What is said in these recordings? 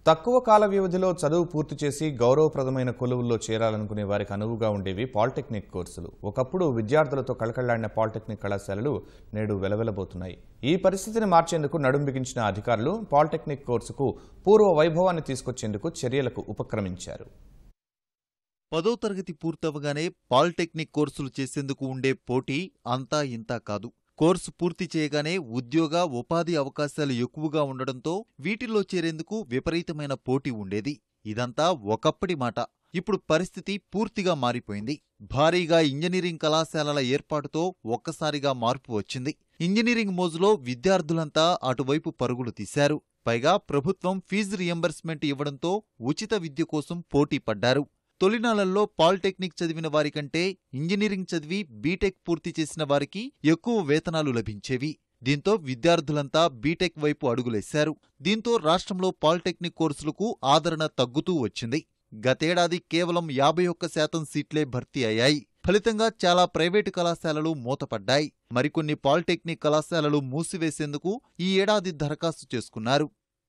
తక్కువ కాల వ్యవధిలో చదువు పూర్తి చేసి గౌరవప్రదమైన కొలువుల్లో చేరాలనుకునే వారికి అనువుగా ఉండేవి పాలిటెక్నిక్ కోర్సులు ఒకప్పుడు విద్యార్థులతో కళకళ్లాడిన పాలిటెక్నిక్ కళాశాలలు నేడు వెలవెలబోతున్నాయి ఈ పరిస్థితిని మార్చేందుకు నడుం బిగించిన అధికారులు పాలిటెక్నిక్ కోర్సుకు పూర్వ వైభవాన్ని తీసుకొచ్చేందుకు చర్యలకు ఉపక్రమించారు పదో తరగతి పూర్తవగానే పాలిటెక్నిక్ కోర్సులు చేసేందుకు ఉండే పోటీ అంతా ఇంతా కాదు కోర్సు పూర్తి చేయగానే ఉద్యోగ ఉపాధి అవకాశాలు ఎక్కువగా ఉండడంతో వీటిల్లో చేరేందుకు విపరీతమైన పోటీ ఉండేది ఇదంతా ఒకప్పటి మాట ఇప్పుడు పరిస్థితి పూర్తిగా మారిపోయింది భారీగా ఇంజనీరింగ్ కళాశాలల ఏర్పాటుతో ఒక్కసారిగా మార్పు వచ్చింది ఇంజనీరింగ్ మోజులో విద్యార్థులంతా అటువైపు పరుగులు తీశారు పైగా ప్రభుత్వం ఫీజు రియంబర్స్మెంట్ ఇవ్వడంతో ఉచిత విద్య కోసం పోటీ పడ్డారు తొలినాళ్లలో పాలిటెక్నిక్ చదివిన వారికంటే ఇంజనీరింగ్ చదివి బీటెక్ పూర్తి చేసిన వారికి ఎక్కువ వేతనాలు లభించేవి దీంతో విద్యార్థులంతా బీటెక్ వైపు అడుగులేశారు దీంతో రాష్ట్రంలో పాలిటెక్నిక్ కోర్సులకు ఆదరణ తగ్గుతూ వచ్చింది గతేడాది కేవలం యాభై ఒక్క శాతం సీట్లే భర్తీ అయ్యాయి ఫలితంగా చాలా ప్రైవేటు కళాశాలలు మూతపడ్డాయి మరికొన్ని పాలిటెక్నిక్ కళాశాలలు మూసివేసేందుకు ఈ ఏడాది దరఖాస్తు చేసుకున్నారు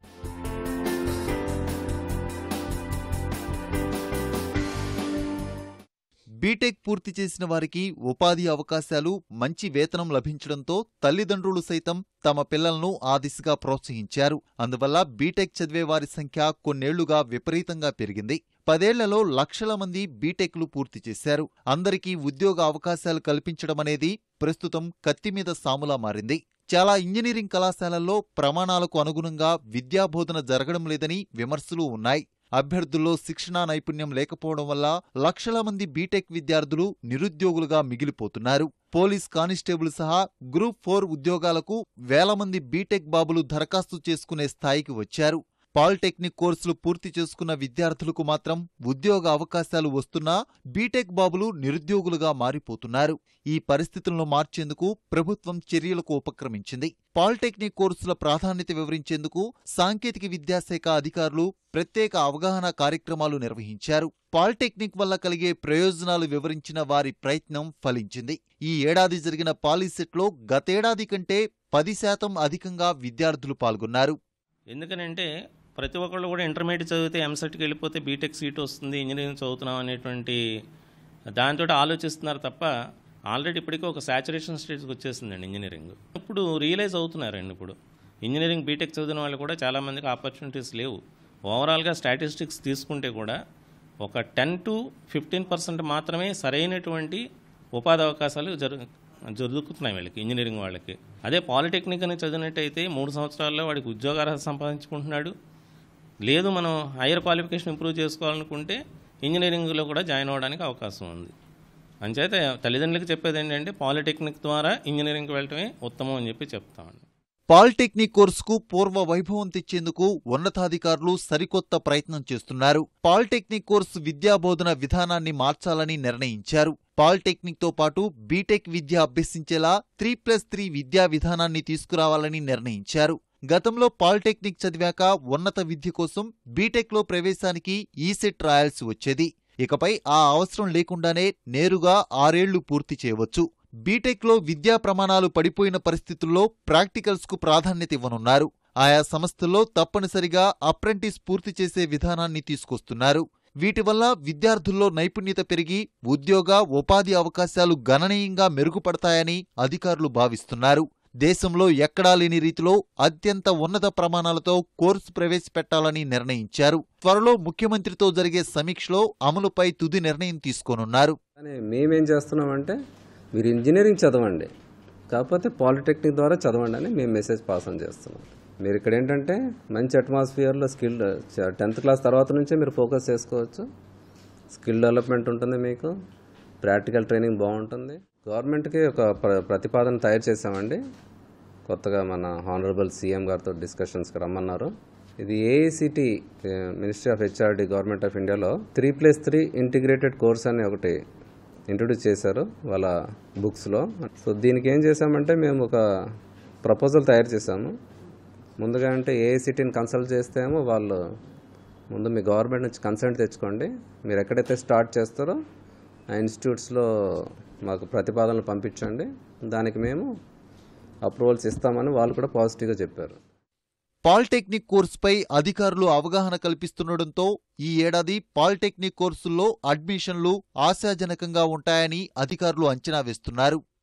బీటెక్ పూర్తి చేసిన వారికి ఉపాధి అవకాశాలు మంచి వేతనం లభించడంతో తల్లిదండ్రులు సైతం తమ పిల్లలను ఆ దిశగా ప్రోత్సహించారు అందువల్ల బీటెక్ చదివే వారి సంఖ్య కొన్నేళ్లుగా విపరీతంగా పెరిగింది పదేళ్లలో లక్షల మంది బీటెక్లు పూర్తి చేశారు అందరికీ ఉద్యోగ అవకాశాలు కల్పించడమనేది ప్రస్తుతం కత్తిమీద సాములా మారింది చాలా ఇంజనీరింగ్ కళాశాలల్లో ప్రమాణాలకు అనుగుణంగా విద్యాబోధన జరగడం లేదని విమర్శలు ఉన్నాయి అభ్యర్థుల్లో శిక్షణా నైపుణ్యం లేకపోవడం వల్ల లక్షల మంది బీటెక్ విద్యార్థులు నిరుద్యోగులుగా మిగిలిపోతున్నారు పోలీస్ కానిస్టేబుల్ సహా గ్రూప్ ఫోర్ ఉద్యోగాలకు వేల మంది బీటెక్ బాబులు దరఖాస్తు చేసుకునే స్థాయికి వచ్చారు పాలిటెక్నిక్ కోర్సులు పూర్తి చేసుకున్న విద్యార్థులకు మాత్రం ఉద్యోగ అవకాశాలు వస్తున్నా బీటెక్ బాబులు నిరుద్యోగులుగా మారిపోతున్నారు ఈ పరిస్థితులను మార్చేందుకు ప్రభుత్వం చర్యలకు ఉపక్రమించింది పాలిటెక్నిక్ కోర్సుల ప్రాధాన్యత వివరించేందుకు సాంకేతిక విద్యాశాఖ అధికారులు ప్రత్యేక అవగాహన కార్యక్రమాలు నిర్వహించారు పాలిటెక్నిక్ వల్ల కలిగే ప్రయోజనాలు వివరించిన వారి ప్రయత్నం ఫలించింది ఈ ఏడాది జరిగిన పాలీసెట్లో గతేడాది కంటే పది శాతం అధికంగా విద్యార్థులు పాల్గొన్నారు ఎందుకనంటే ప్రతి ఒక్కళ్ళు కూడా ఇంటర్మీడియట్ చదివితే ఎంసెట్కి వెళ్ళిపోతే బీటెక్ సీట్ వస్తుంది ఇంజనీరింగ్ చదువుతున్నాం అనేటువంటి దాంతో ఆలోచిస్తున్నారు తప్ప ఆల్రెడీ ఇప్పటికే ఒక సాచురేషన్ స్టేజ్కి వచ్చేసిందండి ఇంజనీరింగ్ ఇప్పుడు రియలైజ్ అవుతున్నారండి ఇప్పుడు ఇంజనీరింగ్ బీటెక్ చదివిన వాళ్ళు కూడా చాలామందికి ఆపర్చునిటీస్ లేవు ఓవరాల్గా స్టాటిస్టిక్స్ తీసుకుంటే కూడా ఒక టెన్ టు ఫిఫ్టీన్ పర్సెంట్ మాత్రమే సరైనటువంటి ఉపాధి అవకాశాలు జరుగు దొరుకుతున్నాయి వీళ్ళకి ఇంజనీరింగ్ వాళ్ళకి అదే పాలిటెక్నిక్ అని చదివినట్టయితే మూడు సంవత్సరాల్లో వాడికి ఉద్యోగార్హత సంపాదించుకుంటున్నాడు లేదు మనం హైయర్ క్వాలిఫికేషన్ ఇంప్రూవ్ చేసుకోవాలనుకుంటే ఇంజనీరింగ్లో కూడా జాయిన్ అవ్వడానికి అవకాశం ఉంది అంచేత తల్లిదండ్రులకు చెప్పేది ఏంటంటే పాలిటెక్నిక్ ద్వారా ఇంజనీరింగ్కి వెళ్ళటమే ఉత్తమం అని చెప్పి చెప్తామండి పాలిటెక్నిక్ కోర్సుకు పూర్వ వైభవం తెచ్చేందుకు ఉన్నతాధికారులు సరికొత్త ప్రయత్నం చేస్తున్నారు పాలిటెక్నిక్ కోర్సు విద్యాబోధన విధానాన్ని మార్చాలని నిర్ణయించారు పాలిటెక్నిక్ తో పాటు బీటెక్ విద్య అభ్యసించేలా త్రీ ప్లస్ త్రీ విద్యా విధానాన్ని తీసుకురావాలని నిర్ణయించారు గతంలో పాలిటెక్నిక్ చదివాక ఉన్నత విద్య కోసం బీటెక్లో ప్రవేశానికి ఈసెట్ రాయాల్సి వచ్చేది ఇకపై ఆ అవసరం లేకుండానే నేరుగా ఆరేళ్లు పూర్తి చేయవచ్చు బీటెక్లో విద్యా ప్రమాణాలు పడిపోయిన పరిస్థితుల్లో ప్రాక్టికల్స్కు ప్రాధాన్యత ఇవ్వనున్నారు ఆయా సంస్థల్లో తప్పనిసరిగా అప్రెంటిస్ పూర్తి చేసే విధానాన్ని తీసుకొస్తున్నారు వీటి వల్ల విద్యార్థుల్లో నైపుణ్యత పెరిగి ఉద్యోగ ఉపాధి అవకాశాలు గణనీయంగా మెరుగుపడతాయని అధికారులు భావిస్తున్నారు దేశంలో ఎక్కడా లేని రీతిలో అత్యంత ఉన్నత ప్రమాణాలతో కోర్సు ప్రవేశపెట్టాలని నిర్ణయించారు త్వరలో ముఖ్యమంత్రితో జరిగే సమీక్షలో అమలుపై తుది నిర్ణయం తీసుకోనున్నారు కానీ మేమేం చేస్తున్నామంటే మీరు ఇంజనీరింగ్ చదవండి కాకపోతే పాలిటెక్నిక్ ద్వారా చదవండి అని మేము మెసేజ్ పాస్ ఆన్ చేస్తున్నాం మీరు ఇక్కడ ఏంటంటే మంచి అట్మాస్ఫియర్లో స్కిల్ టెన్త్ క్లాస్ తర్వాత నుంచే మీరు ఫోకస్ చేసుకోవచ్చు స్కిల్ డెవలప్మెంట్ ఉంటుంది మీకు ప్రాక్టికల్ ట్రైనింగ్ బాగుంటుంది గవర్నమెంట్కి ఒక ప్ర- ప్రతిపాదన తయారు చేసామండి కొత్తగా మన హానరబుల్ సీఎం గారితో డిస్కషన్స్కి రమ్మన్నారు ఇది AICT ministry of HRD government of ఇండియాలో three plus three integrated course అని ఒకటి ఇంట్రొడ్యూస్ చేశారు వాళ్ళ బుక్స్లో సో దీనికి ఏం చేసామంటే మేము ఒక ప్రపోజల్ తయారు చేసాము ముందుగా అంటే ఏఐసిటీని కన్సల్ట్ చేస్తే ఏమో వాళ్ళు ముందు మీ గవర్నమెంట్ నుంచి కన్సెంట్ తెచ్చుకోండి మీరు ఎక్కడైతే స్టార్ట్ చేస్తారో ఆ ఇన్స్టిట్యూట్స్లో మాకు ప్రతిపాదనలు పంపించండి దానికి మేము అప్రూవల్స్ ఇస్తామని వాళ్ళు కూడా పాజిటివ్గా చెప్పారు పాలిటెక్నిక్ కోర్సుపై అధికారులు అవగాహన కల్పిస్తుండటంతో ఈ ఏడాది పాలిటెక్నిక్ కోర్సుల్లో అడ్మిషన్లు ఆశాజనకంగా ఉంటాయని అధికారులు అంచనా వేస్తున్నారు